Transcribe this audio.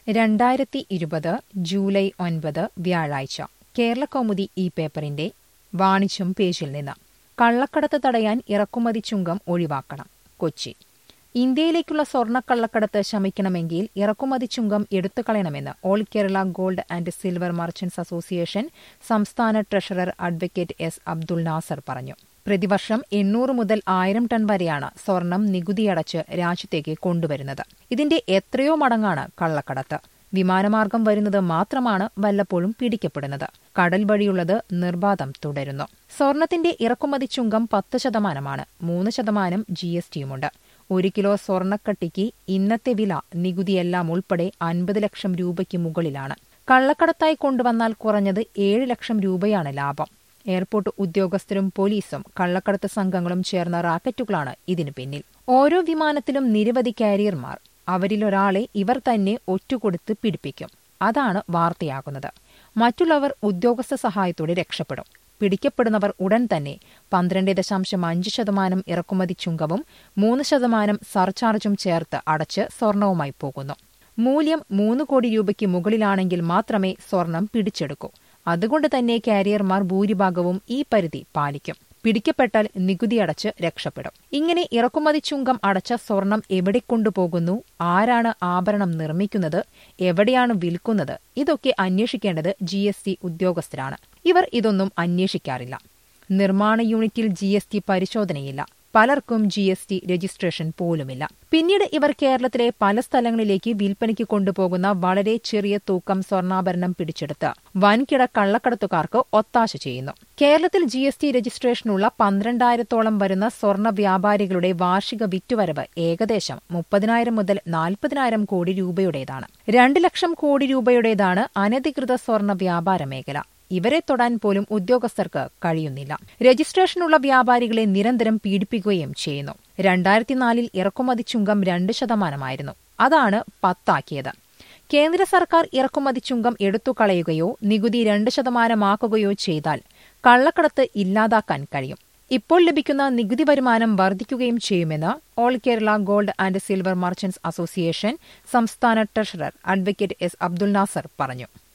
രണ്ടായിരത്തി ഇരുപത് ജൂലൈ ഒൻപത് വ്യാഴാഴ്ച കേരളകൗമുദി ഈ പേപ്പറിന്റെ വാണിജ്യം പേജിൽ നിന്ന് കള്ളക്കടത്ത് തടയാൻ ഇറക്കുമതി ചുങ്കം ഒഴിവാക്കണം കൊച്ചി ഇന്ത്യയിലേക്കുള്ള സ്വർണ്ണക്കള്ളക്കടത്ത് ശമിക്കണമെങ്കിൽ ഇറക്കുമതി ചുങ്കം എടുത്തുകളയണമെന്ന് all Kerala gold and silver merchants association സംസ്ഥാന treasurer advocate S Abdul Nasar പറഞ്ഞു പ്രതിവർഷം എണ്ണൂറ് മുതൽ ആയിരം ടൺ വരെയാണ് സ്വർണം നികുതിയടച്ച് രാജ്യത്തേക്ക് കൊണ്ടുവരുന്നത് ഇതിന്റെ എത്രയോ മടങ്ങാണ് കള്ളക്കടത്ത് വിമാനമാർഗം വരുന്നത് മാത്രമാണ് വല്ലപ്പോഴും പിടിക്കപ്പെടുന്നത് കടൽ വഴിയുള്ളത് നിർബാധം തുടരുന്നു സ്വർണത്തിന്റെ ഇറക്കുമതി ചുങ്കം പത്ത് ശതമാനമാണ് മൂന്ന് ശതമാനം ജി എസ് ടിയുമുണ്ട് ഒരു കിലോ സ്വർണ്ണക്കട്ടിക്ക് ഇന്നത്തെ വില നികുതിയെല്ലാം ഉൾപ്പെടെ അൻപത് ലക്ഷം രൂപയ്ക്ക് മുകളിലാണ് കള്ളക്കടത്തായി കൊണ്ടുവന്നാൽ കുറഞ്ഞത് ഏഴ് ലക്ഷം രൂപയാണ് ലാഭം എയർപോർട്ട് ഉദ്യോഗസ്ഥരും പോലീസും കള്ളക്കടത്ത് സംഘങ്ങളും ചേർന്ന റാക്കറ്റുകളാണ് ഇതിനു പിന്നിൽ ഓരോ വിമാനത്തിലും നിരവധി കാരിയർമാർ അവരിലൊരാളെ ഇവർ തന്നെ ഒറ്റുകൊടുത്ത് പിടിപ്പിക്കും അതാണ് വാർത്തയാകുന്നത് മറ്റുള്ളവർ ഉദ്യോഗസ്ഥ സഹായത്തോടെ രക്ഷപ്പെടും പിടിക്കപ്പെടുന്നവർ ഉടൻ തന്നെ പന്ത്രണ്ട് ദശാംശം അഞ്ച് ശതമാനം ഇറക്കുമതി ചുങ്കവും മൂന്ന് ശതമാനം സർചാർജും ചേർത്ത് അടച്ച് സ്വർണവുമായി പോകുന്നു മൂല്യം മൂന്ന് കോടി രൂപയ്ക്ക് മുകളിലാണെങ്കിൽ മാത്രമേ സ്വർണം പിടിച്ചെടുക്കൂ അതുകൊണ്ട് തന്നെ കാരിയർമാർ ഭൂരിഭാഗവും ഈ പരിധി പാലിക്കും പിടിക്കപ്പെട്ടാൽ നികുതി അടച്ച് രക്ഷപ്പെടും ഇങ്ങനെ ഇറക്കുമതി ചുങ്കം അടച്ച സ്വർണം എവിടെ കൊണ്ടുപോകുന്നു ആരാണ് ആഭരണം നിർമ്മിക്കുന്നത് എവിടെയാണ് വിൽക്കുന്നത് ഇതൊക്കെ അന്വേഷിക്കേണ്ടത് ജി ഉദ്യോഗസ്ഥരാണ് ഇവർ ഇതൊന്നും അന്വേഷിക്കാറില്ല നിർമ്മാണ യൂണിറ്റിൽ ജി എസ് ടി പരിശോധനയില്ല പലർക്കും ജി എസ് ടി രജിസ്ട്രേഷൻ പോലുമില്ല പിന്നീട് ഇവർ കേരളത്തിലെ പല സ്ഥലങ്ങളിലേക്ക് വിൽപ്പനയ്ക്ക് കൊണ്ടുപോകുന്ന വളരെ ചെറിയ തൂക്കം സ്വർണ്ണാഭരണം പിടിച്ചെടുത്ത് വൻകിട കള്ളക്കടത്തുകാർക്ക് ഒത്താശ ചെയ്യുന്നു കേരളത്തിൽ ജി എസ് ടി രജിസ്ട്രേഷനുള്ള പന്ത്രണ്ടായിരത്തോളം വരുന്ന സ്വർണ്ണ വ്യാപാരികളുടെ വാർഷിക വിറ്റുവരവ് ഏകദേശം മുപ്പതിനായിരം മുതൽ നാൽപ്പതിനായിരം കോടി രൂപയുടേതാണ് രണ്ട് ലക്ഷം കോടി രൂപയുടേതാണ് അനധികൃത സ്വർണ്ണ വ്യാപാര മേഖല ഇവരെ തൊടാൻ പോലും ഉദ്യോഗസ്ഥർക്ക് കഴിയുന്നില്ല രജിസ്ട്രേഷനുള്ള വ്യാപാരികളെ നിരന്തരം പീഡിപ്പിക്കുകയും ചെയ്യുന്നു രണ്ടായിരത്തിനാലിൽ ഇറക്കുമതി ചുങ്കം രണ്ട് ശതമാനമായിരുന്നു അതാണ് പത്താക്കിയത് കേന്ദ്ര സർക്കാർ ഇറക്കുമതി ചുങ്കം എടുത്തുകളയുകയോ നികുതി രണ്ട് ശതമാനമാക്കുകയോ ചെയ്താൽ കള്ളക്കടത്ത് ഇല്ലാതാക്കാൻ കഴിയും ഇപ്പോൾ ലഭിക്കുന്ന നികുതി വരുമാനം വർദ്ധിക്കുകയും ചെയ്യുമെന്ന് all Kerala gold and silver merchants association സംസ്ഥാന treasurer advocate S Abdul Nasar പറഞ്ഞു